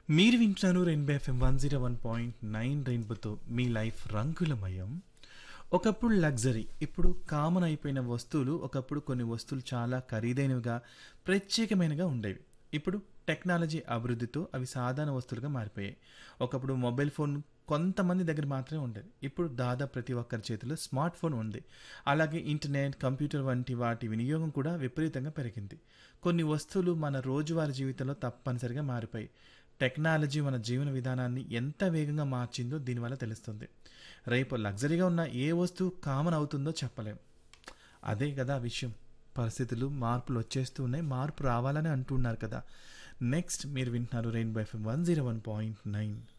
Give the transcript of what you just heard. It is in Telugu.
మీరు వింటున్నారు rainbow FM one zero one point nine రెయిన్బోతో మీ లైఫ్ రంగులమయం ఒకప్పుడు లగ్జరీ ఇప్పుడు కామన్ అయిపోయిన వస్తువులు ఒకప్పుడు కొన్ని వస్తువులు చాలా ఖరీదైనవిగా ప్రత్యేకమైనగా ఉండేవి ఇప్పుడు టెక్నాలజీ అభివృద్ధితో అవి సాధారణ వస్తువులుగా మారిపోయాయి ఒకప్పుడు మొబైల్ ఫోన్ కొంతమంది దగ్గర మాత్రమే ఉండేది ఇప్పుడు దాదాపు ప్రతి ఒక్కరి చేతిలో స్మార్ట్ ఫోన్ ఉంది అలాగే ఇంటర్నెట్ కంప్యూటర్ వంటి వాటి వినియోగం కూడా విపరీతంగా పెరిగింది కొన్ని వస్తువులు మన రోజువారీ జీవితంలో తప్పనిసరిగా మారిపోయి టెక్నాలజీ మన జీవన విధానాన్ని ఎంత వేగంగా మార్చిందో దీనివల్ల తెలుస్తుంది రేపు లగ్జరీగా ఉన్న ఏ వస్తువు కామన్ అవుతుందో చెప్పలేం అదే కదా విషయం పరిస్థితులు మార్పులు వచ్చేస్తూ ఉన్నాయి మార్పు రావాలని అంటున్నారు కదా నెక్స్ట్ మీరు వింటున్నారు rainbow FM one zero one point nine